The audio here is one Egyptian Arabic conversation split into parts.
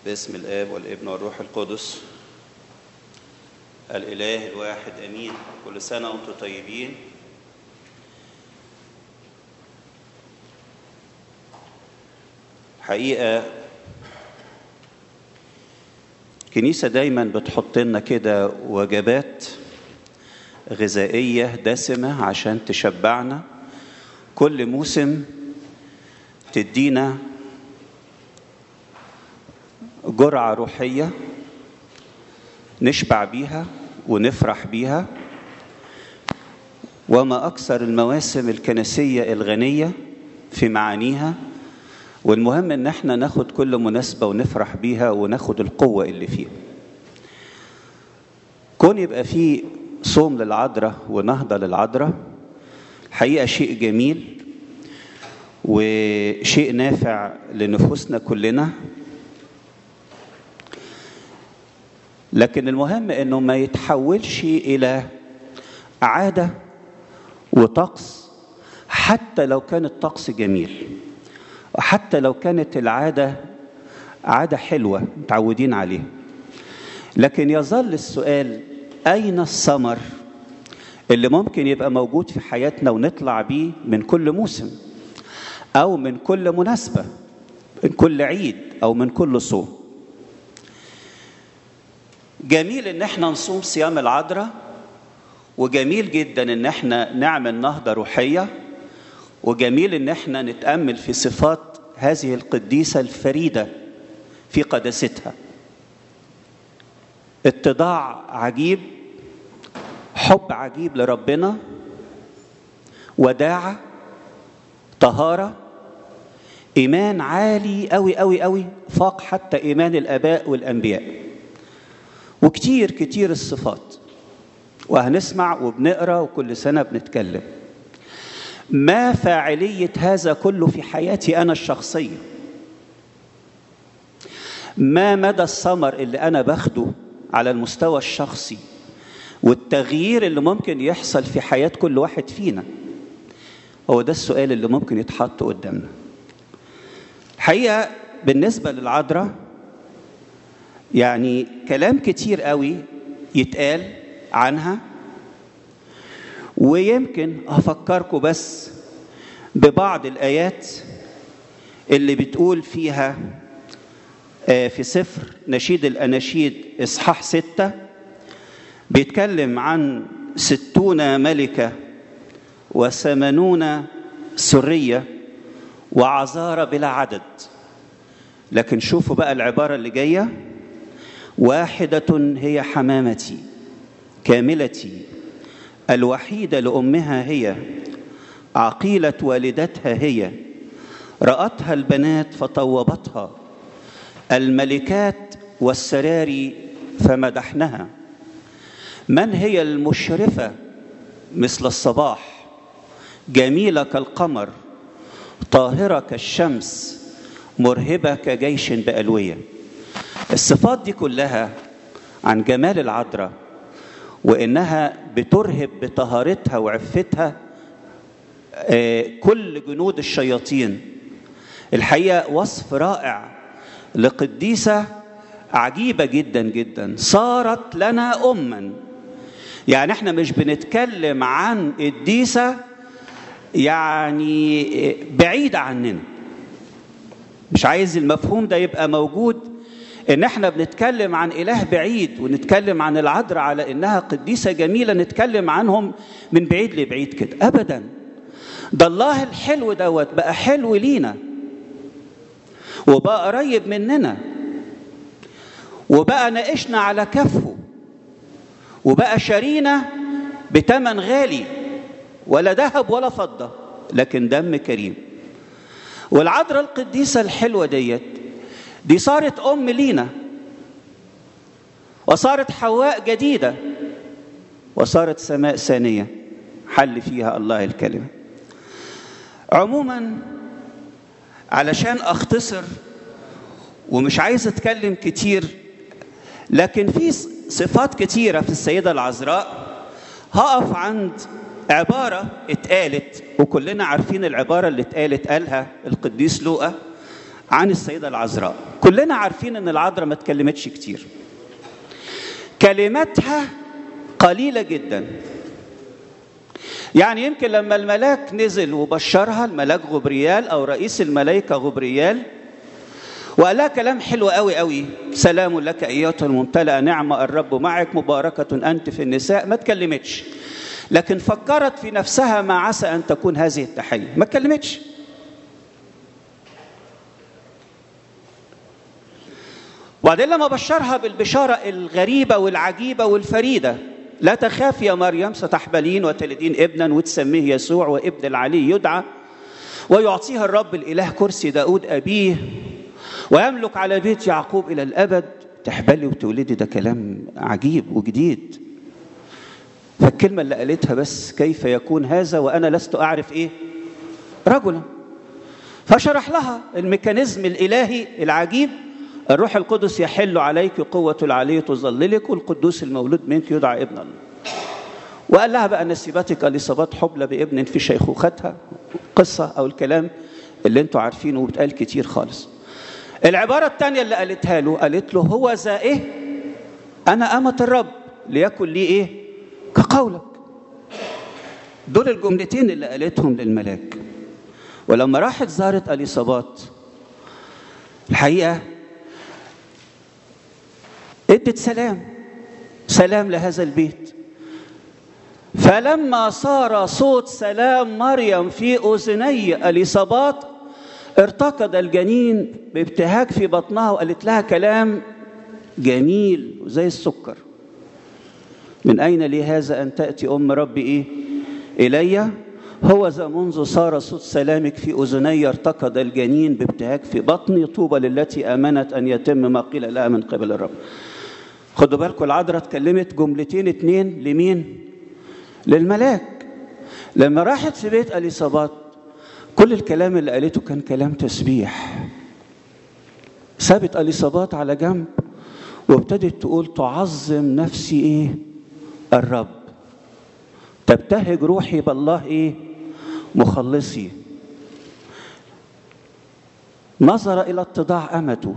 باسم الآب والابن والروح القدس الإله الواحد أمين كل سنة وأنتم طيبين حقيقة الكنيسة دايما بتحط لنا كده وجبات غذائية دسمة عشان تشبعنا كل موسم تدينا جرعة روحية نشبع بيها ونفرح بيها وما أكثر المواسم الكنسية الغنية في معانيها والمهم ان احنا ناخد كل مناسبة ونفرح بيها وناخد القوة اللي فيها كون يبقى في صوم للعذراء ونهضة للعذراء الحقيقة شيء جميل وشيء نافع لنفوسنا كلنا لكن المهم انه ما يتحولش الى عاده وطقس حتى لو كان الطقس جميل وحتى لو كانت العاده عاده حلوه متعودين عليها لكن يظل السؤال اين الثمر اللي ممكن يبقى موجود في حياتنا ونطلع بيه من كل موسم او من كل مناسبه من كل عيد او من كل صوم جميل ان احنا نصوم صيام العذراء وجميل جدا ان احنا نعمل نهضة روحية وجميل ان احنا نتأمل في صفات هذه القديسة الفريدة في قداستها اتضاع عجيب حب عجيب لربنا وداعة طهارة إيمان عالي أوي أوي أوي فاق حتى إيمان الآباء والأنبياء وكتير كتير الصفات وهنسمع وبنقرا وكل سنه بنتكلم ما فاعليه هذا كله في حياتي انا الشخصيه ما مدى الثمر اللي انا باخده على المستوى الشخصي والتغيير اللي ممكن يحصل في حياه كل واحد فينا هو ده السؤال اللي ممكن يتحط قدامنا الحقيقه بالنسبه للعذراء يعني كلام كتير قوي يتقال عنها ويمكن هفكركم بس ببعض الآيات اللي بتقول فيها في سفر نشيد الأناشيد إصحاح ستة بيتكلم عن ستون ملكة وثمانون سرية وعذارى بلا عدد لكن شوفوا بقى العبارة اللي جاية واحدة هي حمامتي كاملتي الوحيدة لأمها هي عقيلة والدتها هي رأتها البنات فطوبتها الملكات والسراري فمدحنها من هي المشرفة مثل الصباح جميلة كالقمر طاهرة كالشمس مرهبة كجيش بألوية الصفات دي كلها عن جمال العذراء وانها بترهب بطهارتها وعفتها كل جنود الشياطين الحقيقه وصف رائع لقديسه عجيبه جدا جدا صارت لنا اما يعني احنا مش بنتكلم عن قديسه يعني بعيده عننا مش عايز المفهوم ده يبقى موجود ان احنا بنتكلم عن اله بعيد ونتكلم عن العذراء على انها قديسه جميله نتكلم عنهم من بعيد لبعيد كده ابدا ده الله الحلو دوت بقى حلو لينا وبقى قريب مننا وبقى ناقشنا على كفه وبقى شارينا بتمن غالي ولا ذهب ولا فضه لكن دم كريم والعذراء القديسه الحلوه ديت دي صارت ام لينا وصارت حواء جديده وصارت سماء ثانيه حل فيها الله الكلمه عموما علشان اختصر ومش عايز اتكلم كتير لكن في صفات كتيره في السيده العذراء هقف عند عباره اتقالت وكلنا عارفين العباره اللي اتقالت قالها القديس لوقا عن السيدة العذراء كلنا عارفين ان العذراء ما اتكلمتش كتير كلماتها قليلة جدا يعني يمكن لما الملاك نزل وبشرها الملاك غبريال او رئيس الملائكة غبريال وقال لها كلام حلو قوي قوي سلام لك ايتها الممتلئه نعمه الرب معك مباركه انت في النساء ما اتكلمتش لكن فكرت في نفسها ما عسى ان تكون هذه التحيه ما اتكلمتش وبعدين لما بشرها بالبشاره الغريبه والعجيبه والفريده لا تخاف يا مريم ستحبلين وتلدين ابنا وتسميه يسوع وابن العلي يدعى ويعطيها الرب الاله كرسي داود ابيه ويملك على بيت يعقوب الى الابد تحبلي وتولدي ده كلام عجيب وجديد فالكلمه اللي قالتها بس كيف يكون هذا وانا لست اعرف ايه رجلا فشرح لها الميكانيزم الالهي العجيب الروح القدس يحل عليك قوة العلي تظللك والقدوس المولود منك يدعى ابن الله وقال لها بقى نسيبتك اليصابات حبلى بابن في شيخوختها قصة أو الكلام اللي انتوا عارفينه وبتقال كتير خالص العبارة الثانية اللي قالتها له قالت له هو ذا إيه أنا أمة الرب ليكن لي إيه كقولك دول الجملتين اللي قالتهم للملاك ولما راحت زارت اليصابات الحقيقة ادت سلام سلام لهذا البيت فلما صار صوت سلام مريم في اذني اليصابات ارتقد الجنين بابتهاج في بطنها وقالت لها كلام جميل زي السكر من اين لي هذا ان تاتي ام ربي ايه الي هو ذا منذ صار صوت سلامك في اذني ارتقد الجنين بابتهاج في بطني طوبى للتي امنت ان يتم ما قيل لها من قبل الرب خدوا بالكم العذراء اتكلمت جملتين اتنين لمين للملاك لما راحت في بيت اليصابات كل الكلام اللي قالته كان كلام تسبيح سابت اليصابات على جنب وابتدت تقول تعظم نفسي ايه الرب تبتهج روحي بالله ايه مخلصي نظر الى اتضاع امته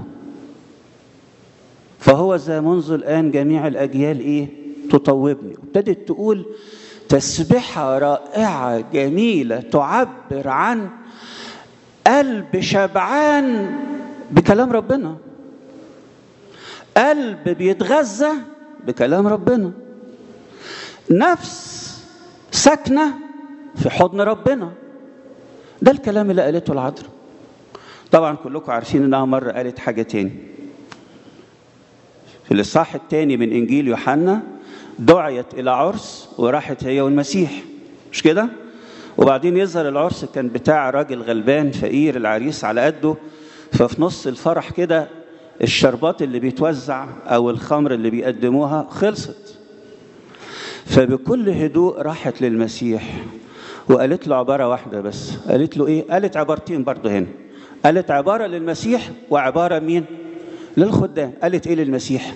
فهو ذا منذ الآن جميع الأجيال إيه تطوبني ابتدت تقول تسبحة رائعة جميلة تعبر عن قلب شبعان بكلام ربنا قلب بيتغذى بكلام ربنا نفس ساكنة في حضن ربنا ده الكلام اللي قالته العذراء طبعا كلكم عارفين انها مرة قالت حاجة تاني في الإصحاح الثاني من إنجيل يوحنا دعيت إلى عرس وراحت هي والمسيح مش كده؟ وبعدين يظهر العرس كان بتاع راجل غلبان فقير العريس على قده ففي نص الفرح كده الشربات اللي بيتوزع أو الخمر اللي بيقدموها خلصت فبكل هدوء راحت للمسيح وقالت له عبارة واحدة بس قالت له إيه؟ قالت عبارتين برضه هنا قالت عبارة للمسيح وعبارة مين؟ للخدام قالت ايه للمسيح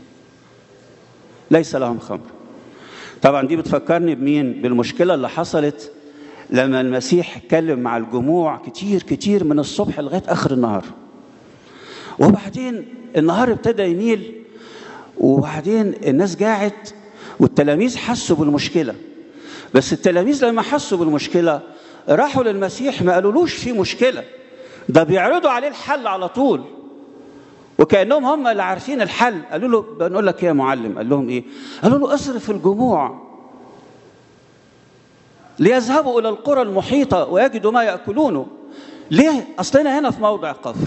ليس لهم خمر طبعا دي بتفكرني بمين بالمشكله اللي حصلت لما المسيح اتكلم مع الجموع كتير كتير من الصبح لغايه اخر النهار وبعدين النهار ابتدى يميل وبعدين الناس جاعت والتلاميذ حسوا بالمشكله بس التلاميذ لما حسوا بالمشكله راحوا للمسيح ما قالولوش في مشكله ده بيعرضوا عليه الحل على طول وكانهم هم اللي عارفين الحل قالوا له بنقول لك يا معلم قال لهم ايه قالوا له اصرف الجموع ليذهبوا الى القرى المحيطه ويجدوا ما ياكلونه ليه اصلنا هنا في موضع قفر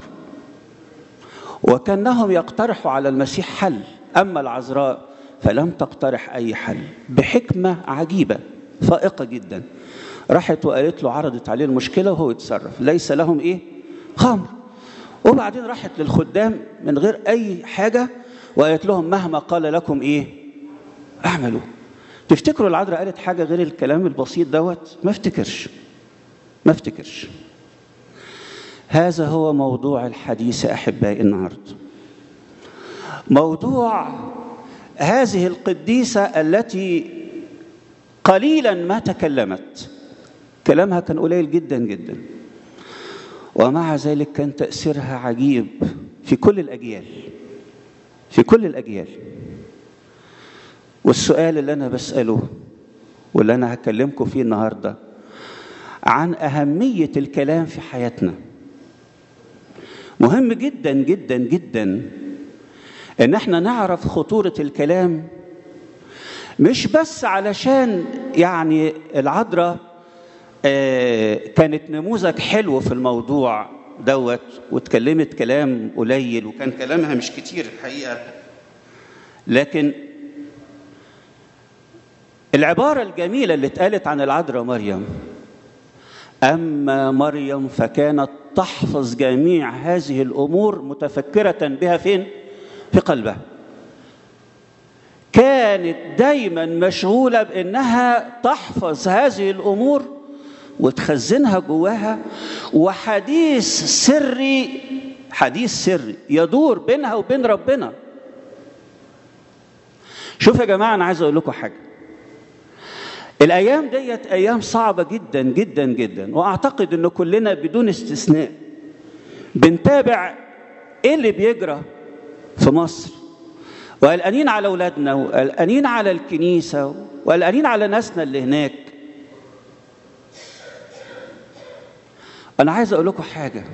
وكانهم يقترحوا على المسيح حل اما العذراء فلم تقترح اي حل بحكمه عجيبه فائقه جدا راحت وقالت له عرضت عليه المشكله وهو يتصرف ليس لهم ايه خمر وبعدين راحت للخدام من غير اي حاجه وقالت لهم مهما قال لكم ايه اعملوا تفتكروا العذراء قالت حاجه غير الكلام البسيط دوت ما افتكرش ما افتكرش هذا هو موضوع الحديث احبائي النهارده موضوع هذه القديسه التي قليلا ما تكلمت كلامها كان قليل جدا جدا ومع ذلك كان تأثيرها عجيب في كل الأجيال في كل الأجيال والسؤال اللي أنا بسأله واللي أنا هكلمكم فيه النهاردة عن أهمية الكلام في حياتنا مهم جدا جدا جدا ان احنا نعرف خطورة الكلام مش بس علشان يعني العذراء آه كانت نموذج حلو في الموضوع دوت واتكلمت كلام قليل وكان كلامها مش كتير الحقيقة لكن العبارة الجميلة اللي اتقالت عن العذراء مريم أما مريم فكانت تحفظ جميع هذه الأمور متفكرة بها فين؟ في قلبها كانت دايما مشغولة بأنها تحفظ هذه الأمور وتخزنها جواها وحديث سري حديث سري يدور بينها وبين ربنا شوف يا جماعة أنا عايز أقول لكم حاجة الأيام ديت أيام صعبة جدا جدا جدا وأعتقد أن كلنا بدون استثناء بنتابع إيه اللي بيجرى في مصر وقلقانين على أولادنا وقلقانين على الكنيسة وقلقانين على ناسنا اللي هناك أنا عايز أقول لكم حاجة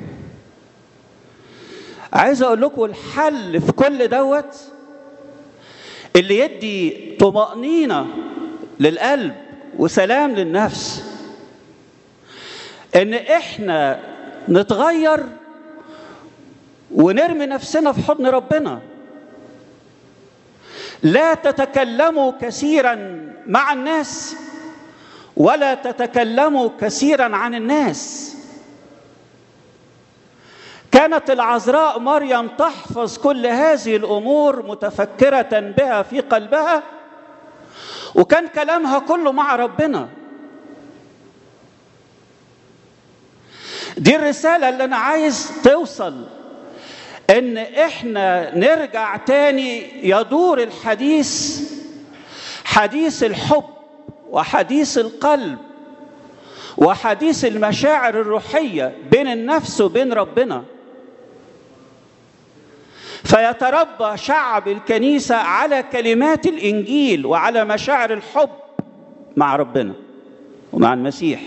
عايز أقول لكم الحل في كل دوت اللي يدي طمأنينة للقلب وسلام للنفس ان احنا نتغير ونرمي نفسنا في حضن ربنا لا تتكلموا كثيرا مع الناس ولا تتكلموا كثيرا عن الناس كانت العذراء مريم تحفظ كل هذه الامور متفكره بها في قلبها وكان كلامها كله مع ربنا دي الرسالة اللي أنا عايز توصل إن إحنا نرجع تاني يدور الحديث حديث الحب وحديث القلب وحديث المشاعر الروحية بين النفس وبين ربنا فيتربى شعب الكنيسة على كلمات الإنجيل وعلى مشاعر الحب مع ربنا ومع المسيح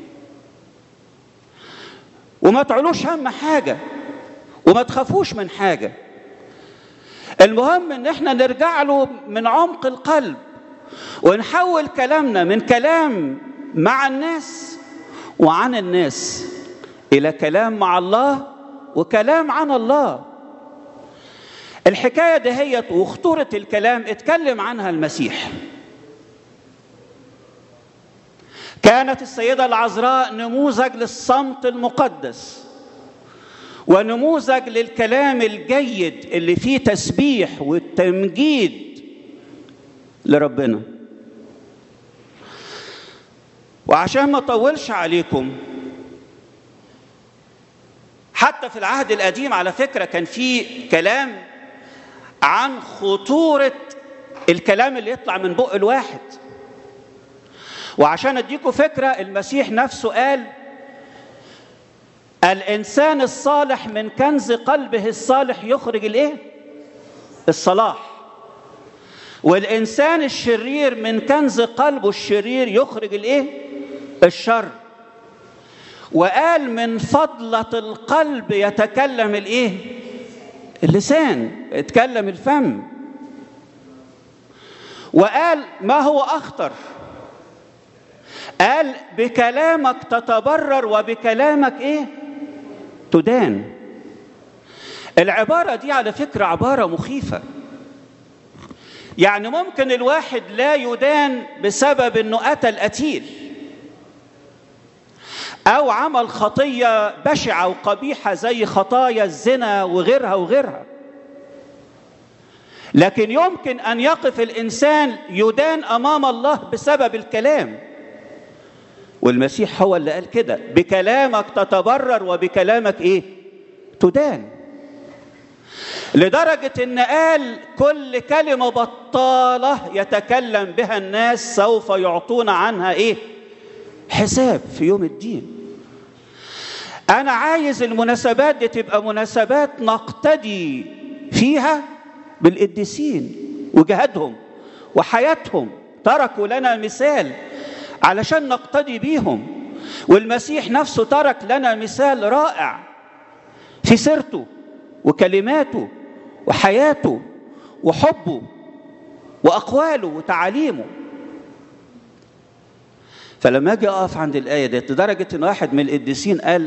وما تعلوش هم حاجة وما تخافوش من حاجة المهم ان احنا نرجع له من عمق القلب ونحول كلامنا من كلام مع الناس وعن الناس الى كلام مع الله وكلام عن الله الحكايه دهيت وخطوره الكلام اتكلم عنها المسيح كانت السيده العذراء نموذج للصمت المقدس ونموذج للكلام الجيد اللي فيه تسبيح والتمجيد لربنا وعشان ما اطولش عليكم حتى في العهد القديم على فكره كان في كلام عن خطوره الكلام اللي يطلع من بق الواحد وعشان اديكم فكره المسيح نفسه قال الانسان الصالح من كنز قلبه الصالح يخرج الايه الصلاح والانسان الشرير من كنز قلبه الشرير يخرج الايه الشر وقال من فضلة القلب يتكلم الايه اللسان يتكلم الفم وقال ما هو اخطر قال بكلامك تتبرر وبكلامك ايه تدان العبارة دي على فكرة عبارة مخيفة يعني ممكن الواحد لا يدان بسبب انه قتل قتيل او عمل خطيه بشعه وقبيحه زي خطايا الزنا وغيرها وغيرها لكن يمكن ان يقف الانسان يدان امام الله بسبب الكلام والمسيح هو اللي قال كده بكلامك تتبرر وبكلامك ايه تدان لدرجة إن قال كل كلمة بطالة يتكلم بها الناس سوف يعطون عنها إيه؟ حساب في يوم الدين. انا عايز المناسبات دي تبقى مناسبات نقتدي فيها بالقديسين وجهادهم وحياتهم تركوا لنا مثال علشان نقتدي بيهم والمسيح نفسه ترك لنا مثال رائع في سيرته وكلماته وحياته وحبه واقواله وتعاليمه فلما اجي اقف عند الايه دي لدرجه ان واحد من القديسين قال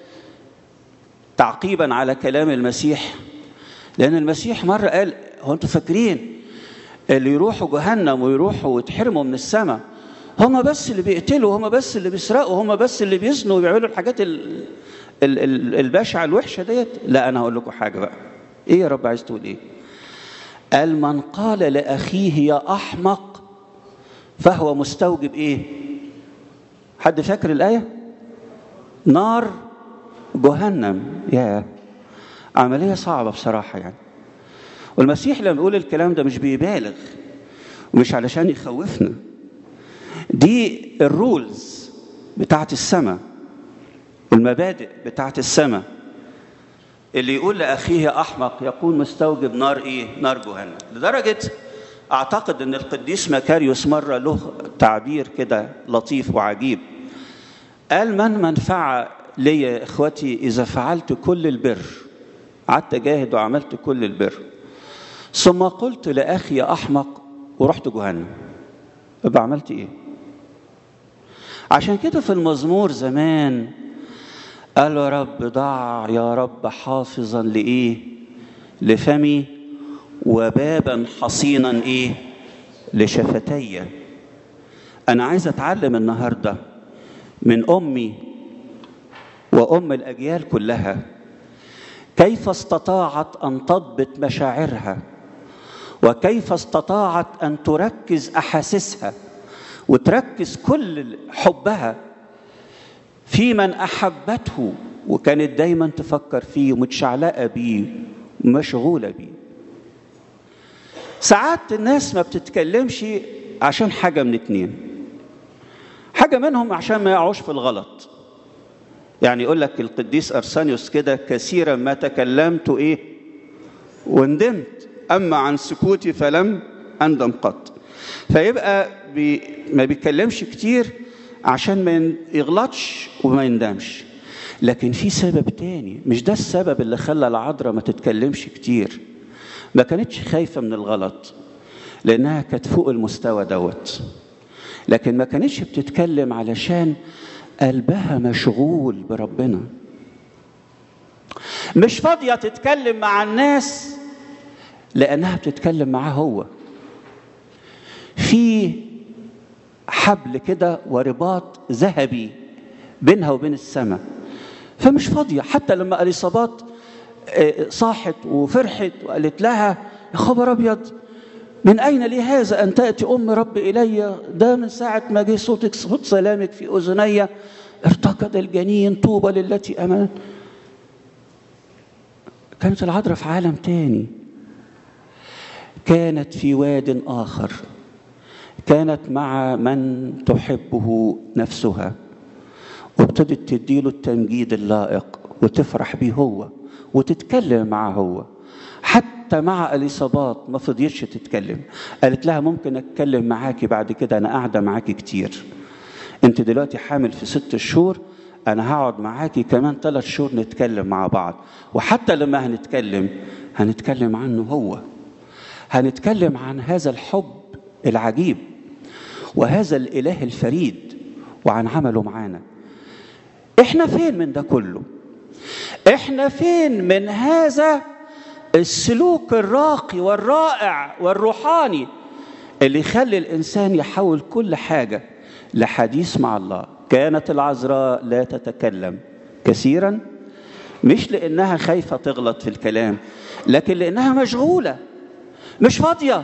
تعقيبا على كلام المسيح لان المسيح مره قال هو انتوا فاكرين اللي يروحوا جهنم ويروحوا ويتحرموا من السماء هم بس اللي بيقتلوا هم بس اللي بيسرقوا هم بس اللي بيزنوا وبيعملوا الحاجات ال ال ال البشعه الوحشه ديت لا انا هقول لكم حاجه بقى ايه يا رب عايز تقول ايه قال من قال لاخيه يا احمق فهو مستوجب ايه حد فاكر الايه نار جهنم يا عمليه صعبه بصراحه يعني والمسيح لما بيقول الكلام ده مش بيبالغ ومش علشان يخوفنا دي الرولز بتاعت السماء المبادئ بتاعت السماء اللي يقول لاخيه احمق يكون مستوجب نار ايه نار جهنم لدرجه اعتقد ان القديس مكاريوس مره له تعبير كده لطيف وعجيب قال من منفعه لي يا اخوتي اذا فعلت كل البر قعدت اجاهد وعملت كل البر ثم قلت لاخي يا احمق ورحت جهنم يبقى عملت ايه عشان كده في المزمور زمان قال يا رب ضع يا رب حافظا لايه لفمي وبابا حصينا ايه لشفتي انا عايز اتعلم النهارده من امي وام الاجيال كلها كيف استطاعت ان تضبط مشاعرها وكيف استطاعت ان تركز احاسيسها وتركز كل حبها في من احبته وكانت دايما تفكر فيه ومتشعلقه بيه ومشغوله بيه ساعات الناس ما بتتكلمش عشان حاجه من اتنين حاجه منهم عشان ما يقعوش في الغلط يعني يقول لك القديس ارسانيوس كده كثيرا ما تكلمت ايه وندمت اما عن سكوتي فلم اندم قط فيبقى بي ما بيتكلمش كتير عشان ما يغلطش وما يندمش لكن في سبب تاني مش ده السبب اللي خلى العذراء ما تتكلمش كتير ما كانتش خايفه من الغلط لانها كانت فوق المستوى دوت لكن ما كانتش بتتكلم علشان قلبها مشغول بربنا مش فاضيه تتكلم مع الناس لانها بتتكلم معاه هو في حبل كده ورباط ذهبي بينها وبين السماء فمش فاضيه حتى لما اليصابات صاحت وفرحت وقالت لها يا خبر ابيض من اين لي هذا ان تاتي ام رب الي ده من ساعه ما جه صوتك صوت سلامك في اذني ارتقد الجنين طوبى للتي امان كانت العذراء في عالم تاني كانت في واد اخر كانت مع من تحبه نفسها وابتدت تديله التمجيد اللائق وتفرح بيه هو وتتكلم معه هو حتى مع اليصابات ما فضيتش تتكلم قالت لها ممكن اتكلم معاكي بعد كده انا قاعده معاكي كتير انت دلوقتي حامل في ست شهور انا هقعد معاكي كمان ثلاث شهور نتكلم مع بعض وحتى لما هنتكلم هنتكلم عنه هو هنتكلم عن هذا الحب العجيب وهذا الاله الفريد وعن عمله معانا احنا فين من ده كله احنا فين من هذا السلوك الراقي والرائع والروحاني اللي يخلي الانسان يحول كل حاجه لحديث مع الله كانت العذراء لا تتكلم كثيرا مش لانها خايفه تغلط في الكلام لكن لانها مشغوله مش فاضيه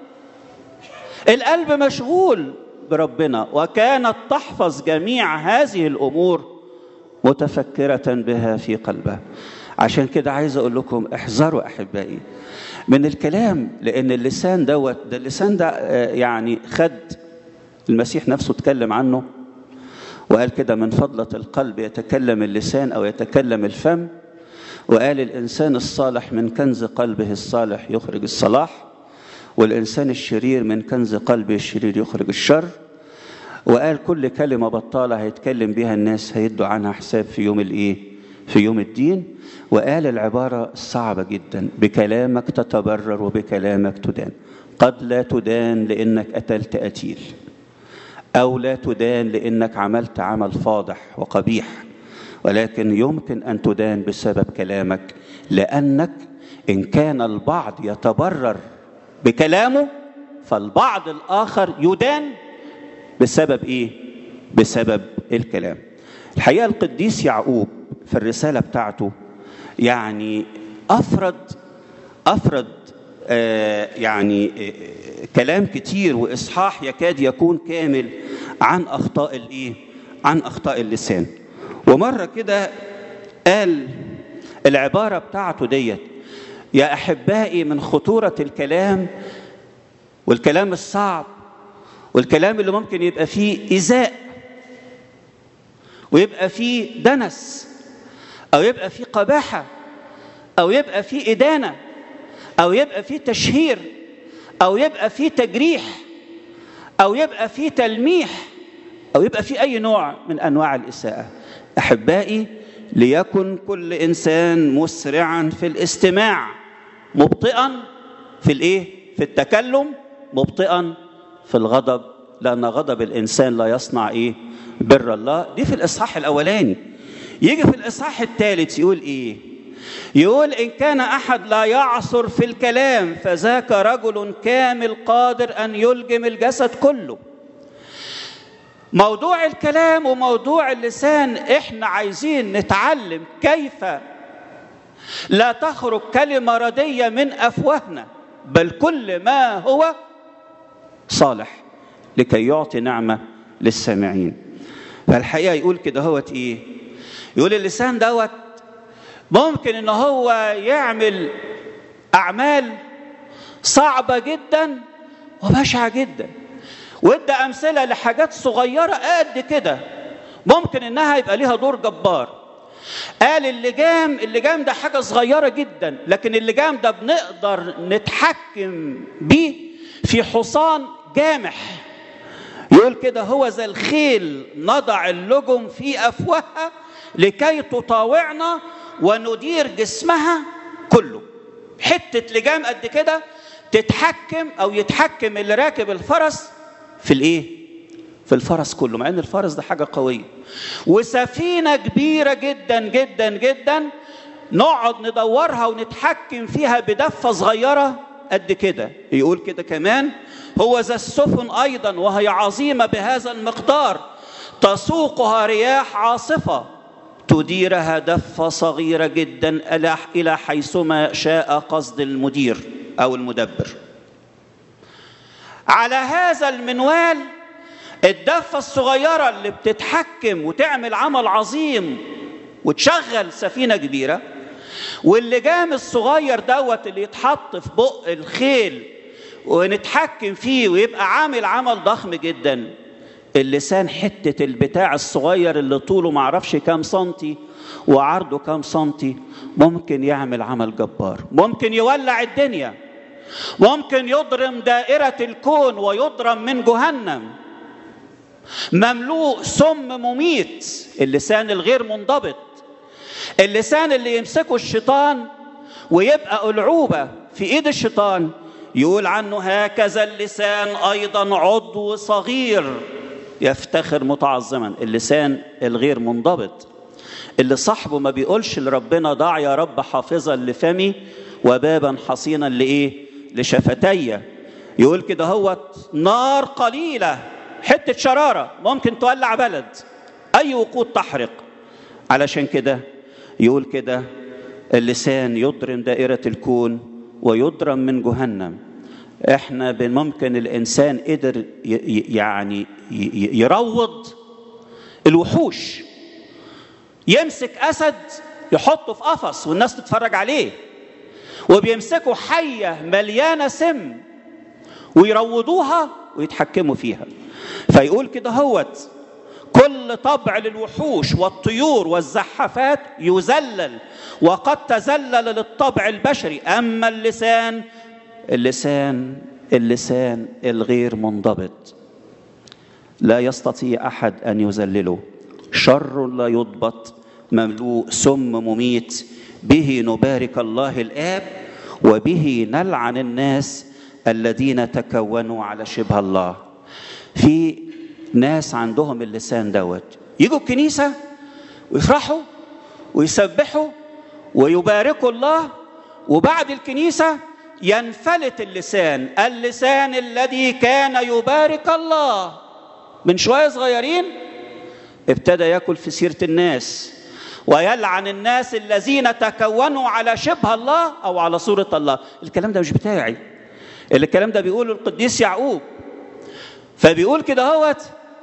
القلب مشغول بربنا وكانت تحفظ جميع هذه الامور متفكره بها في قلبها عشان كده عايز اقول لكم احذروا احبائي من الكلام لان اللسان دوت ده اللسان ده يعني خد المسيح نفسه اتكلم عنه وقال كده من فضلة القلب يتكلم اللسان أو يتكلم الفم وقال الإنسان الصالح من كنز قلبه الصالح يخرج الصلاح والإنسان الشرير من كنز قلبه الشرير يخرج الشر وقال كل كلمة بطالة هيتكلم بها الناس هيدوا عنها حساب في يوم الإيه؟ في يوم الدين وقال العبارة الصعبة جدا بكلامك تتبرر وبكلامك تدان قد لا تدان لأنك قتلت قتيل أو لا تدان لأنك عملت عمل فاضح وقبيح ولكن يمكن أن تدان بسبب كلامك لأنك إن كان البعض يتبرر بكلامه فالبعض الآخر يدان بسبب إيه؟ بسبب الكلام الحقيقة القديس يعقوب في الرسالة بتاعته يعني أفرد أفرد آه يعني آه كلام كتير وإصحاح يكاد يكون كامل عن أخطاء الإيه؟ عن أخطاء اللسان ومرة كده قال العبارة بتاعته ديت يا أحبائي من خطورة الكلام والكلام الصعب والكلام اللي ممكن يبقى فيه إيذاء ويبقى فيه دنس أو يبقى فيه قباحة أو يبقى فيه إدانة أو يبقى فيه تشهير أو يبقى فيه تجريح أو يبقى فيه تلميح أو يبقى فيه أي نوع من أنواع الإساءة أحبائي ليكن كل إنسان مسرعا في الاستماع مبطئا في الإيه؟ في التكلم مبطئا في الغضب لأن غضب الإنسان لا يصنع إيه؟ بر الله دي في الإصحاح الأولاني يجي في الإصحاح الثالث يقول إيه؟ يقول إن كان أحد لا يعصر في الكلام فذاك رجل كامل قادر أن يلجم الجسد كله موضوع الكلام وموضوع اللسان احنا عايزين نتعلم كيف لا تخرج كلمة ردية من أفواهنا بل كل ما هو صالح لكي يعطي نعمة للسامعين فالحقيقة يقول كده هوت إيه يقول اللسان دوت ممكن إن هو يعمل أعمال صعبة جدا وبشعة جدا وادى أمثلة لحاجات صغيرة قد كده ممكن إنها يبقى ليها دور جبار قال اللجام اللجام ده حاجة صغيرة جدا لكن اللجام ده بنقدر نتحكم بيه في حصان جامح يقول كده هو ذا الخيل نضع اللجم في أفواهها لكي تطاوعنا وندير جسمها كله حتة لجام قد كده تتحكم أو يتحكم اللي راكب الفرس في الإيه؟ في الفرس كله مع ان الفرس ده حاجه قويه وسفينه كبيره جدا جدا جدا نقعد ندورها ونتحكم فيها بدفه صغيره قد كده يقول كده كمان هو ذا السفن ايضا وهي عظيمه بهذا المقدار تسوقها رياح عاصفه تديرها دفه صغيره جدا الى حيثما شاء قصد المدير او المدبر على هذا المنوال الدفة الصغيرة اللي بتتحكم وتعمل عمل عظيم وتشغل سفينة كبيرة واللجام الصغير دوت اللي يتحط في بق الخيل ونتحكم فيه ويبقى عامل عمل ضخم جدا اللسان حتة البتاع الصغير اللي طوله معرفش كام سنتي وعرضه كام سنتي ممكن يعمل عمل جبار ممكن يولع الدنيا ممكن يضرم دائرة الكون ويضرم من جهنم مملوء سم مميت اللسان الغير منضبط اللسان اللي يمسكه الشيطان ويبقى ألعوبة في إيد الشيطان يقول عنه هكذا اللسان أيضا عضو صغير يفتخر متعظما اللسان الغير منضبط اللي صاحبه ما بيقولش لربنا ضع يا رب حافظا لفمي وبابا حصينا لإيه لشفتي يقول كده هو نار قليلة حتة شرارة ممكن تولع بلد أي وقود تحرق علشان كده يقول كده اللسان يضرم دائرة الكون ويضرم من جهنم احنا ممكن الانسان قدر يعني يروض الوحوش يمسك اسد يحطه في قفص والناس تتفرج عليه وبيمسكوا حيه مليانه سم ويروضوها ويتحكموا فيها فيقول كده هوت كل طبع للوحوش والطيور والزحافات يذلل وقد تذلل للطبع البشري اما اللسان اللسان اللسان الغير منضبط لا يستطيع احد ان يذلله شر لا يضبط مملوء سم مميت به نبارك الله الاب وبه نلعن الناس الذين تكونوا على شبه الله في ناس عندهم اللسان دوت يجوا الكنيسه ويفرحوا ويسبحوا ويباركوا الله وبعد الكنيسه ينفلت اللسان اللسان الذي كان يبارك الله من شويه صغيرين ابتدى ياكل في سيره الناس ويلعن الناس الذين تكونوا على شبه الله او على صوره الله الكلام ده مش بتاعي الكلام ده بيقوله القديس يعقوب فبيقول كده هوت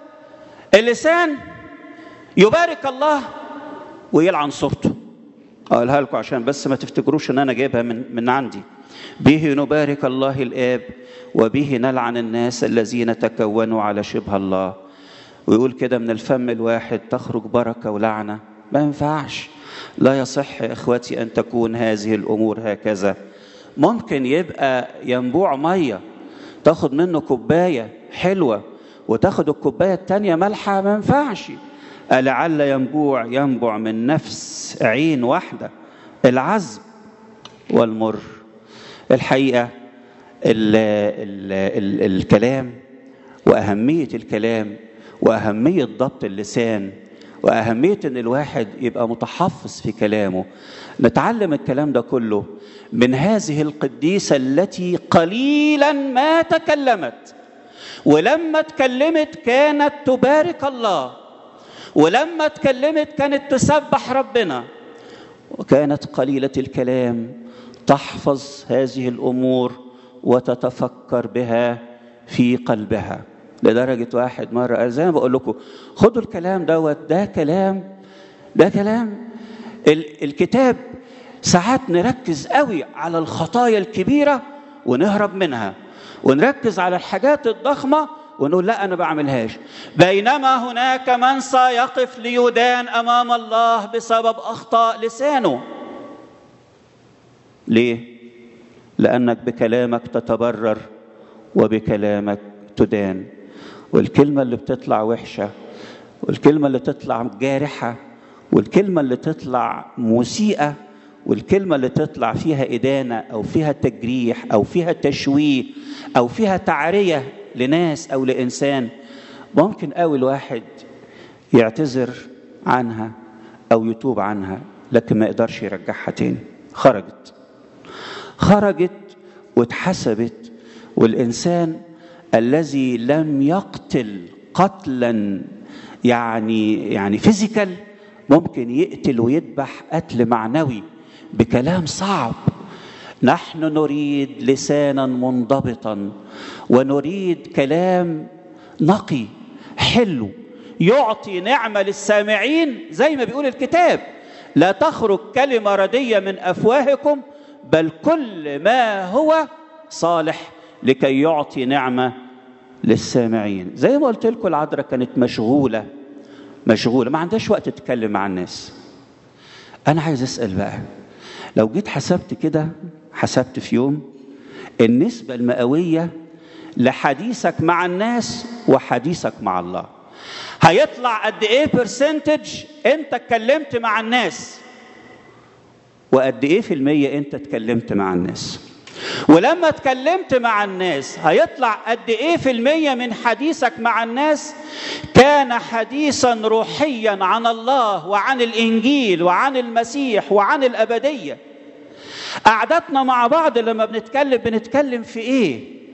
اللسان يبارك الله ويلعن صورته اقولها لكم عشان بس ما تفتكروش ان انا جايبها من من عندي به نبارك الله الاب وبه نلعن الناس الذين تكونوا على شبه الله ويقول كده من الفم الواحد تخرج بركه ولعنه ما ينفعش لا يصح يا اخوتي ان تكون هذه الامور هكذا ممكن يبقى ينبوع ميه تاخد منه كوبايه حلوه وتاخد الكوبايه الثانيه مالحه ما ينفعش لعل ينبوع ينبع من نفس عين واحده العذب والمر الحقيقه ال ال ال الكلام واهميه الكلام واهميه ضبط اللسان واهميه ان الواحد يبقى متحفظ في كلامه نتعلم الكلام ده كله من هذه القديسه التي قليلا ما تكلمت ولما اتكلمت كانت تبارك الله ولما اتكلمت كانت تسبح ربنا وكانت قليله الكلام تحفظ هذه الامور وتتفكر بها في قلبها لدرجه واحد مره زي ما بقول لكم خدوا الكلام دوت ده كلام ده كلام ال- الكتاب ساعات نركز قوي على الخطايا الكبيره ونهرب منها ونركز على الحاجات الضخمه ونقول لا انا بعملهاش بينما هناك من سيقف ليدان امام الله بسبب اخطاء لسانه ليه لانك بكلامك تتبرر وبكلامك تدان والكلمه اللي بتطلع وحشه والكلمه اللي تطلع جارحه والكلمه اللي تطلع مسيئه والكلمه اللي تطلع فيها ادانه او فيها تجريح او فيها تشويه او فيها تعريه لناس او لانسان ممكن قوي الواحد يعتذر عنها او يتوب عنها لكن ما يقدرش يرجعها تاني خرجت خرجت واتحسبت والانسان الذي لم يقتل قتلا يعني يعني فيزيكال ممكن يقتل ويذبح قتل معنوي بكلام صعب نحن نريد لسانا منضبطا ونريد كلام نقي حلو يعطي نعمه للسامعين زي ما بيقول الكتاب لا تخرج كلمه رديه من افواهكم بل كل ما هو صالح لكي يعطي نعمه للسامعين زي ما قلت لكم العذراء كانت مشغوله مشغوله ما عندهاش وقت تتكلم مع الناس انا عايز اسال بقى لو جيت حسبت كده حسبت في يوم النسبه المئويه لحديثك مع الناس وحديثك مع الله هيطلع قد ايه برسنتج انت اتكلمت مع الناس وقد ايه في المية انت اتكلمت مع الناس ولما اتكلمت مع الناس هيطلع قد ايه في المية من حديثك مع الناس كان حديثا روحيا عن الله وعن الانجيل وعن المسيح وعن الابدية قعدتنا مع بعض لما بنتكلم بنتكلم في ايه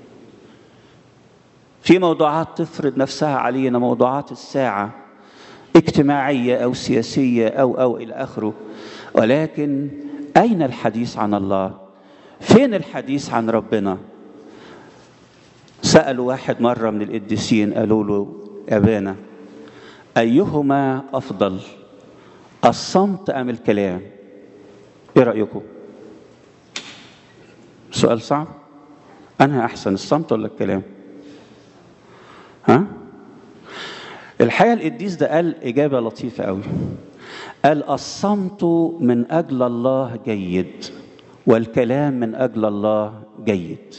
في موضوعات تفرض نفسها علينا موضوعات الساعة اجتماعية أو سياسية أو أو إلى آخره ولكن أين الحديث عن الله؟ فين الحديث عن ربنا؟ سألوا واحد مرة من القديسين قالوا له أبانا أيهما أفضل الصمت أم الكلام؟ إيه رأيكم؟ سؤال صعب؟ أنا أحسن الصمت ولا الكلام؟ ها؟ الحقيقة القديس ده قال إجابة لطيفة قوي قال الصمت من أجل الله جيد والكلام من أجل الله جيد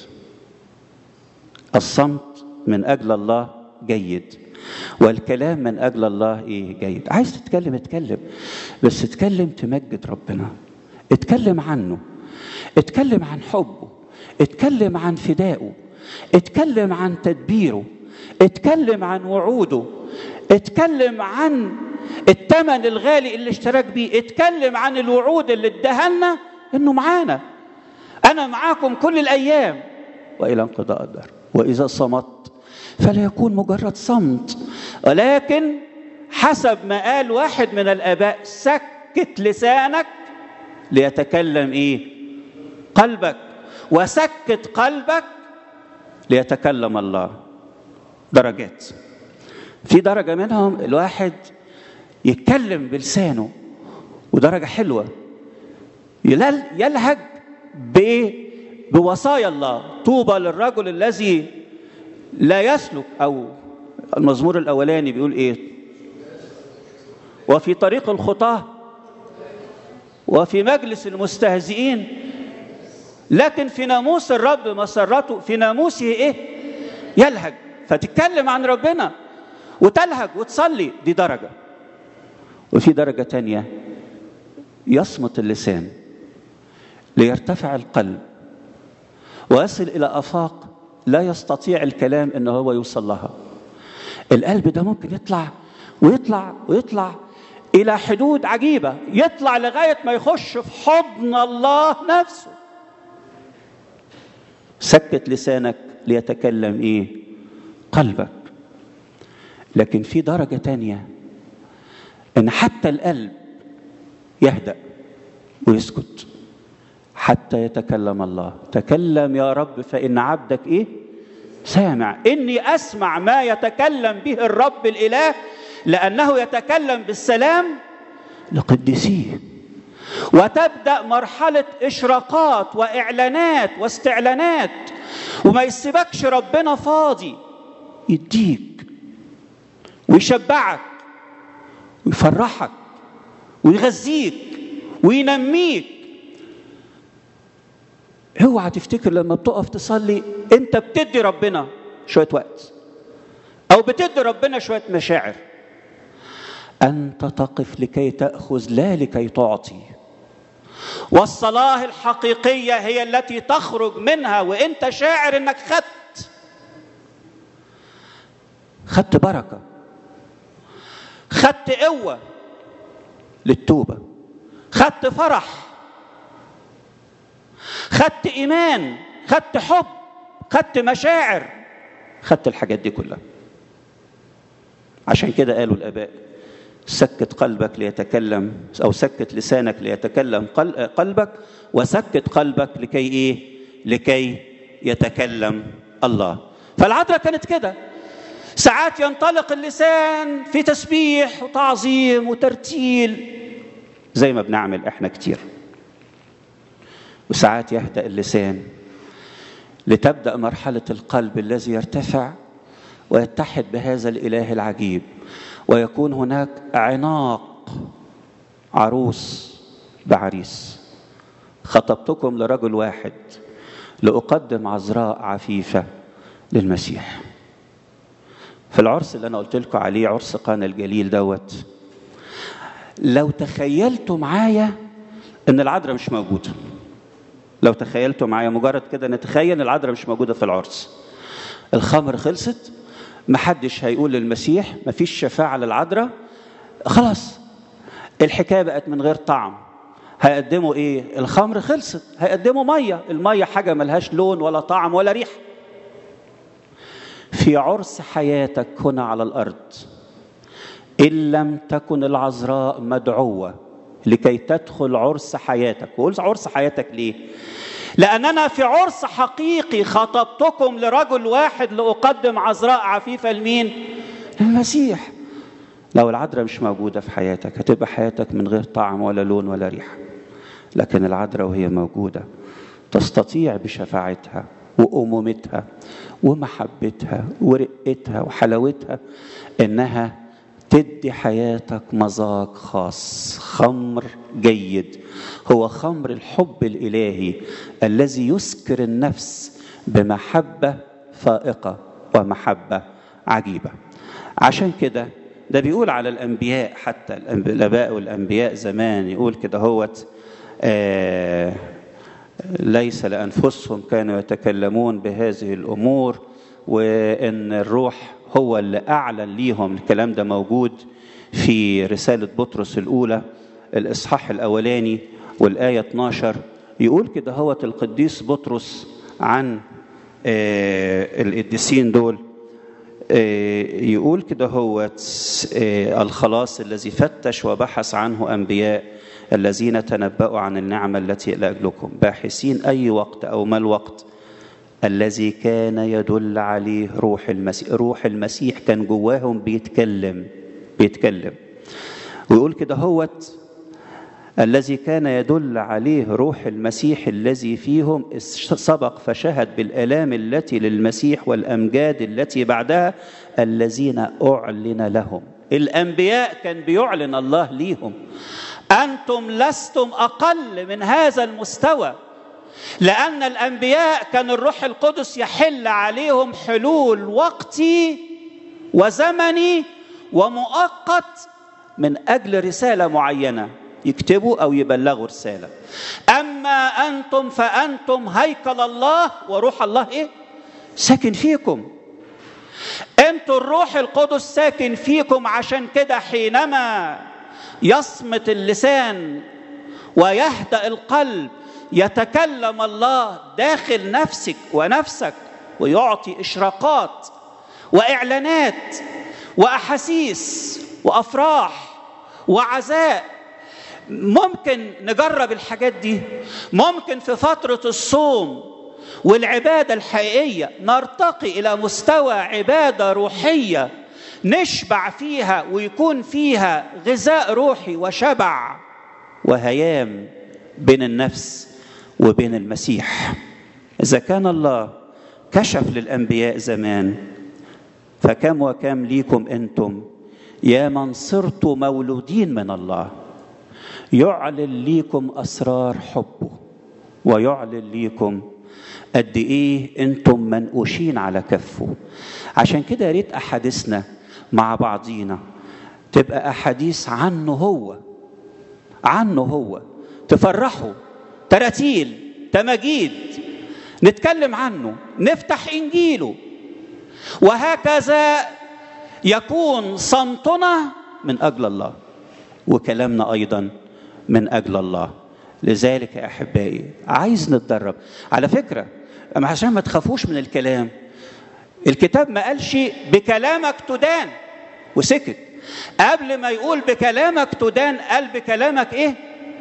الصمت من أجل الله جيد والكلام من أجل الله إيه جيد عايز تتكلم اتكلم بس اتكلم تمجد ربنا اتكلم عنه اتكلم عن حبه اتكلم عن فدائه اتكلم عن تدبيره اتكلم عن وعوده اتكلم عن الثمن الغالي اللي اشتراك بيه اتكلم عن الوعود اللي اداها لنا انه معانا انا معاكم كل الايام والى انقضاء الدهر واذا صمت فلا يكون مجرد صمت ولكن حسب ما قال واحد من الاباء سكت لسانك ليتكلم ايه قلبك وسكت قلبك ليتكلم الله درجات في درجة منهم الواحد يتكلم بلسانه ودرجة حلوة يلهج بوصايا الله طوبى للرجل الذي لا يسلك أو المزمور الأولاني بيقول إيه وفي طريق الخطاة وفي مجلس المستهزئين لكن في ناموس الرب مسرته في ناموسه ايه يلهج فتتكلم عن ربنا وتلهج وتصلي دي درجة وفي درجة تانية يصمت اللسان ليرتفع القلب ويصل إلى آفاق لا يستطيع الكلام إن هو يوصل لها القلب ده ممكن يطلع ويطلع ويطلع إلى حدود عجيبة يطلع لغاية ما يخش في حضن الله نفسه سكت لسانك ليتكلم ايه قلبك لكن في درجة تانية ان حتى القلب يهدأ ويسكت حتى يتكلم الله تكلم يا رب فإن عبدك ايه سامع إني أسمع ما يتكلم به الرب الإله لأنه يتكلم بالسلام لقدسيه وتبدا مرحله اشراقات واعلانات واستعلانات وما يسيبكش ربنا فاضي يديك ويشبعك ويفرحك ويغذيك وينميك اوعى تفتكر لما بتقف تصلي انت بتدي ربنا شويه وقت او بتدي ربنا شويه مشاعر انت تقف لكي تاخذ لا لكي تعطي والصلاه الحقيقيه هي التي تخرج منها وانت شاعر انك خدت خدت بركه خدت قوه للتوبه خدت فرح خدت ايمان خدت حب خدت مشاعر خدت الحاجات دي كلها عشان كده قالوا الاباء سكت قلبك ليتكلم او سكت لسانك ليتكلم قلبك وسكت قلبك لكي ايه لكي يتكلم الله فالعذراء كانت كده ساعات ينطلق اللسان في تسبيح وتعظيم وترتيل زي ما بنعمل احنا كتير وساعات يهدأ اللسان لتبدأ مرحلة القلب الذي يرتفع ويتحد بهذا الإله العجيب ويكون هناك عناق عروس بعريس خطبتكم لرجل واحد لأقدم عذراء عفيفة للمسيح في العرس اللي أنا قلت لكم عليه عرس قانا الجليل دوت لو تخيلتوا معايا إن العذراء مش موجودة لو تخيلتوا معايا مجرد كده نتخيل ان العذراء مش موجوده في العرس الخمر خلصت محدش هيقول للمسيح مفيش شفاعه للعذراء خلاص الحكايه بقت من غير طعم هيقدموا ايه الخمر خلصت هيقدموا ميه الميه حاجه ملهاش لون ولا طعم ولا ريحه في عرس حياتك هنا على الارض ان لم تكن العذراء مدعوه لكي تدخل عرس حياتك وقول عرس حياتك ليه لأننا في عرس حقيقي خطبتكم لرجل واحد لأقدم عذراء عفيفة لمين للمسيح لو العذراء مش موجودة في حياتك هتبقى حياتك من غير طعم ولا لون ولا ريحة لكن العذراء وهي موجودة تستطيع بشفاعتها وأمومتها ومحبتها ورقتها وحلاوتها إنها تدي حياتك مذاق خاص خمر جيد هو خمر الحب الالهي الذي يسكر النفس بمحبه فائقه ومحبه عجيبه عشان كده ده بيقول على الانبياء حتى الاباء والانبياء زمان يقول كده هوت آه ليس لانفسهم كانوا يتكلمون بهذه الامور وان الروح هو اللي اعلن ليهم الكلام ده موجود في رساله بطرس الاولى الاصحاح الاولاني والايه 12 يقول كده هوت القديس بطرس عن آه القديسين دول يقول كده هو الخلاص الذي فتش وبحث عنه أنبياء الذين تنبأوا عن النعمة التي لأجلكم باحثين أي وقت أو ما الوقت الذي كان يدل عليه روح المسيح روح المسيح كان جواهم بيتكلم بيتكلم ويقول كده هوت الذي كان يدل عليه روح المسيح الذي فيهم سبق فشهد بالآلام التي للمسيح والأمجاد التي بعدها الذين أعلن لهم الأنبياء كان بيعلن الله ليهم أنتم لستم أقل من هذا المستوى لأن الأنبياء كان الروح القدس يحل عليهم حلول وقتي وزمني ومؤقت من أجل رسالة معينة يكتبوا او يبلغوا رساله اما انتم فانتم هيكل الله وروح الله ايه ساكن فيكم انتوا الروح القدس ساكن فيكم عشان كده حينما يصمت اللسان ويهدا القلب يتكلم الله داخل نفسك ونفسك ويعطي اشراقات واعلانات واحاسيس وافراح وعزاء ممكن نجرب الحاجات دي ممكن في فترة الصوم والعبادة الحقيقية نرتقي إلى مستوى عبادة روحية نشبع فيها ويكون فيها غذاء روحي وشبع وهيام بين النفس وبين المسيح إذا كان الله كشف للأنبياء زمان فكم وكم ليكم أنتم يا من صرتوا مولودين من الله يعلن ليكم اسرار حبه ويعلن ليكم قد ايه انتم منقوشين على كفه عشان كده يا ريت احاديثنا مع بعضينا تبقى احاديث عنه هو عنه هو تفرحوا تراتيل تماجيد نتكلم عنه نفتح انجيله وهكذا يكون صمتنا من اجل الله وكلامنا ايضا من اجل الله لذلك يا احبائي عايز نتدرب على فكره عشان ما تخافوش من الكلام الكتاب ما قالش بكلامك تدان وسكت قبل ما يقول بكلامك تدان قال بكلامك ايه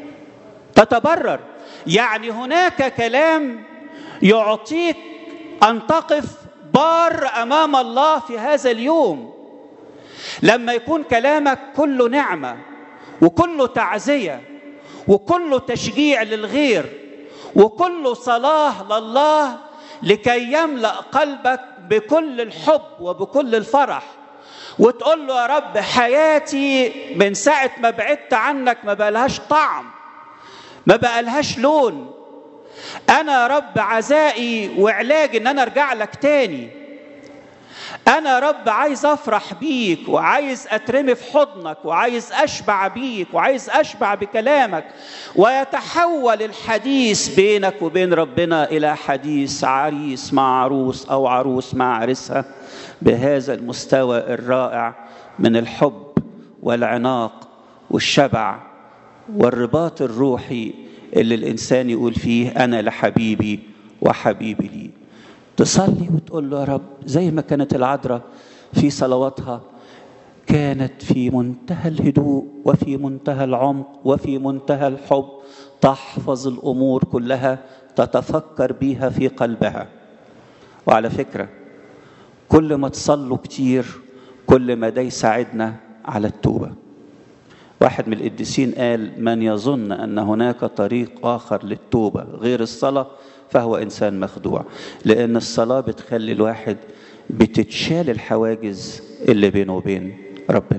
تتبرر يعني هناك كلام يعطيك ان تقف بار امام الله في هذا اليوم لما يكون كلامك كله نعمه وكله تعزيه وكله تشجيع للغير وكله صلاه لله لكي يملا قلبك بكل الحب وبكل الفرح وتقول له يا رب حياتي من ساعه ما بعدت عنك ما بقالهاش طعم ما بقالهاش لون انا يا رب عزائي وعلاجي ان انا ارجع لك تاني انا يا رب عايز افرح بيك وعايز اترمي في حضنك وعايز اشبع بيك وعايز اشبع بكلامك ويتحول الحديث بينك وبين ربنا الى حديث عريس مع عروس او عروس مع عريسها بهذا المستوى الرائع من الحب والعناق والشبع والرباط الروحي اللي الانسان يقول فيه انا لحبيبي وحبيبي لي تصلي وتقول له يا رب زي ما كانت العذراء في صلواتها كانت في منتهى الهدوء وفي منتهى العمق وفي منتهى الحب تحفظ الامور كلها تتفكر بيها في قلبها وعلى فكره كل ما تصلوا كتير كل ما ده يساعدنا على التوبه واحد من القديسين قال من يظن ان هناك طريق اخر للتوبه غير الصلاه فهو انسان مخدوع لان الصلاه بتخلي الواحد بتتشال الحواجز اللي بينه وبين ربنا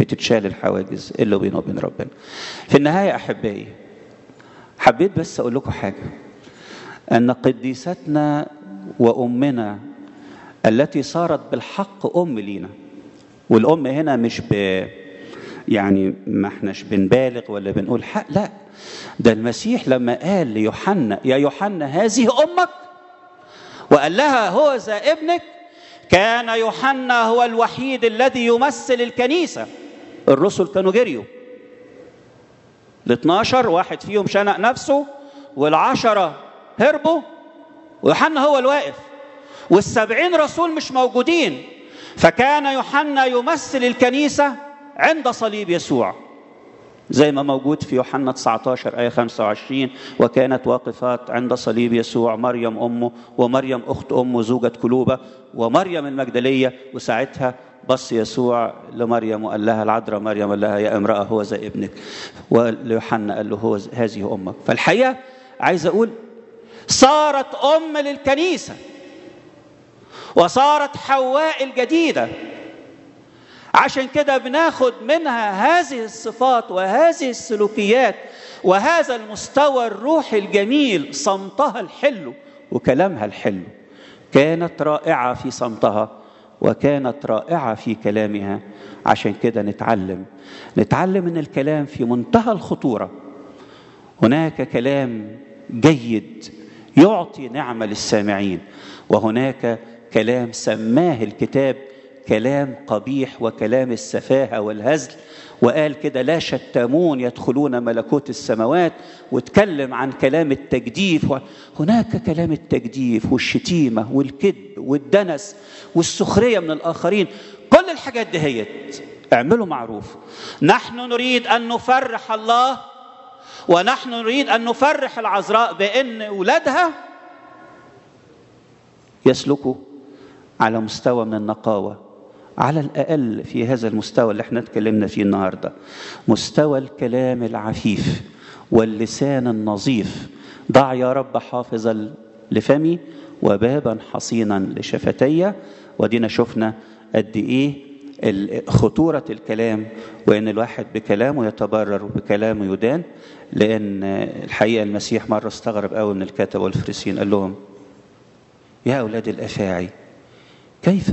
بتتشال الحواجز اللي بينه وبين ربنا في النهاية أحبائي حبيت بس أقول لكم حاجة أن قديستنا وأمنا التي صارت بالحق أم لينا والأم هنا مش ب يعني ما احناش بنبالغ ولا بنقول حق لا ده المسيح لما قال ليوحنا يا يوحنا هذه أمك وقال لها هو ذا ابنك كان يوحنا هو الوحيد الذي يمثل الكنيسة الرسل كانوا جريوا ال 12 واحد فيهم شنق نفسه والعشرة هربوا ويوحنا هو الواقف والسبعين رسول مش موجودين فكان يوحنا يمثل الكنيسة عند صليب يسوع زي ما موجود في يوحنا 19 آية 25 وكانت واقفات عند صليب يسوع مريم أمه ومريم أخت أمه زوجة كلوبة ومريم المجدلية وساعتها بص يسوع لمريم وقال لها العذراء مريم قال لها يا امرأة هو ذا ابنك وليوحنا قال له هو هذه أمك فالحقيقة عايز أقول صارت أم للكنيسة وصارت حواء الجديدة عشان كده بناخد منها هذه الصفات وهذه السلوكيات وهذا المستوى الروحي الجميل صمتها الحلو وكلامها الحلو كانت رائعة في صمتها وكانت رائعة في كلامها عشان كده نتعلم نتعلم ان الكلام في منتهى الخطورة هناك كلام جيد يعطي نعمة للسامعين وهناك كلام سماه الكتاب كلام قبيح وكلام السفاهة والهزل وقال كده لا شتامون يدخلون ملكوت السماوات واتكلم عن كلام التجديف هناك كلام التجديف والشتيمة والكذب والدنس والسخرية من الآخرين كل الحاجات دي هيت اعملوا معروف نحن نريد أن نفرح الله ونحن نريد أن نفرح العذراء بأن أولادها يسلكوا على مستوى من النقاوه على الأقل في هذا المستوى اللي احنا اتكلمنا فيه النهاردة مستوى الكلام العفيف واللسان النظيف ضع يا رب حافظا لفمي وبابا حصينا لشفتي ودينا شفنا قد ايه خطورة الكلام وإن الواحد بكلامه يتبرر وبكلامه يدان لأن الحقيقة المسيح مرة استغرب قوي من الكتبة والفريسين قال لهم يا أولاد الأفاعي كيف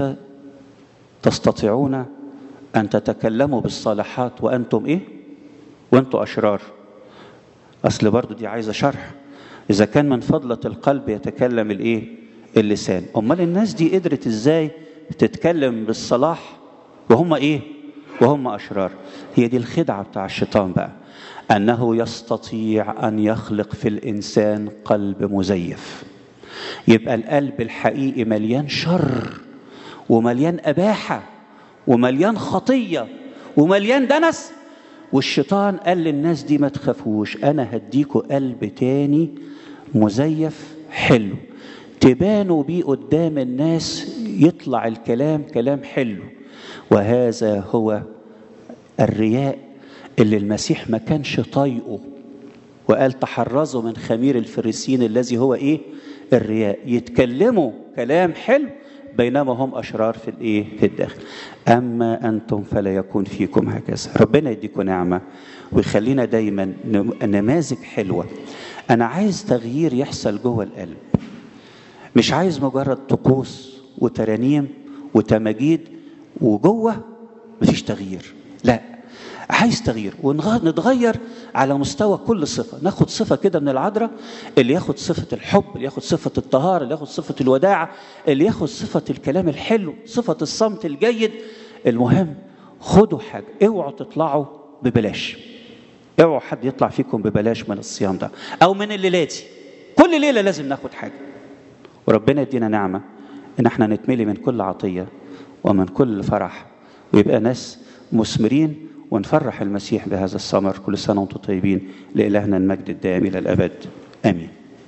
تستطيعون أن تتكلموا بالصالحات وأنتم إيه؟ وأنتم أشرار أصل برضو دي عايزة شرح إذا كان من فضلة القلب يتكلم الإيه؟ اللسان أمال الناس دي قدرت إزاي تتكلم بالصلاح وهم إيه؟ وهم أشرار هي دي الخدعة بتاع الشيطان بقى أنه يستطيع أن يخلق في الإنسان قلب مزيف يبقى القلب الحقيقي مليان شر ومليان أباحة ومليان خطية ومليان دنس والشيطان قال للناس دي ما تخافوش أنا هديكوا قلب تاني مزيف حلو تبانوا بيه قدام الناس يطلع الكلام كلام حلو وهذا هو الرياء اللي المسيح ما كانش طايقه وقال تحرزوا من خمير الفريسين الذي هو ايه الرياء يتكلموا كلام حلو بينما هم اشرار في الايه في الداخل اما انتم فلا يكون فيكم هكذا ربنا يديكم نعمه ويخلينا دايما نماذج حلوه انا عايز تغيير يحصل جوه القلب مش عايز مجرد طقوس وترانيم وتماجيد وجوه مفيش تغيير لا عايز تغيير ونتغير على مستوى كل صفة ناخد صفة كده من العذراء اللي ياخد صفة الحب اللي ياخد صفة الطهارة اللي ياخد صفة الوداعة اللي ياخد صفة الكلام الحلو صفة الصمت الجيد المهم خدوا حاجة اوعوا تطلعوا ببلاش اوعوا حد يطلع فيكم ببلاش من الصيام ده او من الليلة دي كل ليلة لازم ناخد حاجة وربنا يدينا نعمة ان احنا نتملي من كل عطية ومن كل فرح ويبقى ناس مثمرين ونفرح المسيح بهذا الثمر كل سنة وانتم طيبين لإلهنا المجد الدائم إلى الأبد آمين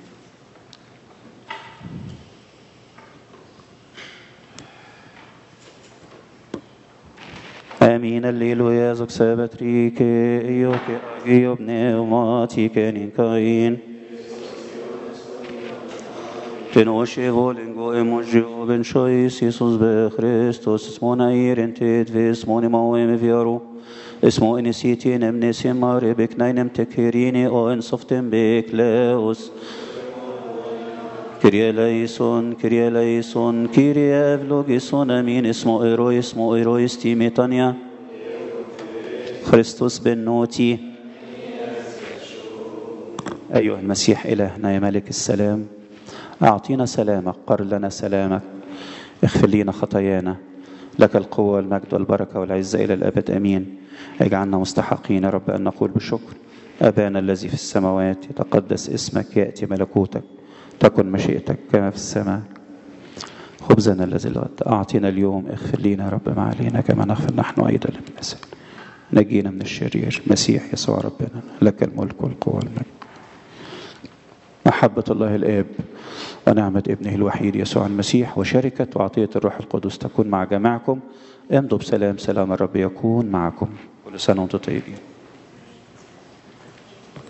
آمين الليلويا زوك سابتريك إيوك أجيب نعماتك نكاين Den oshe volen go emojio ben shois Jesus be Christus smona irentet vis moni mawem viaru اسمو انسيتين امنسي ماري بك نينم تكيريني او انصفتم بك لاوس كريا ليسون كريا ليسون كريا افلوجيسون امين اسمو ايرو اسمو ايرو استيميتانيا خريستوس بن نوتي أيها المسيح إلهنا يا ملك السلام أعطينا سلامك قر لنا سلامك اغفر لنا خطايانا لك القوة والمجد والبركة والعزة إلى الأبد أمين اجعلنا مستحقين يا رب أن نقول بالشكر أبانا الذي في السماوات يتقدس اسمك يأتي ملكوتك تكن مشيئتك كما في السماء خبزنا الذي الغد أعطينا اليوم اغفر لنا يا رب ما علينا كما نغفر نحن أيضا للناس نجينا من الشرير مسيح يسوع ربنا لك الملك والقوة والمجد محبة الله الآب ونعمة ابنه الوحيد يسوع المسيح وشركة وعطية الروح القدس تكون مع جميعكم امضوا بسلام سلام الرب يكون معكم كل سنة وانتم طيبين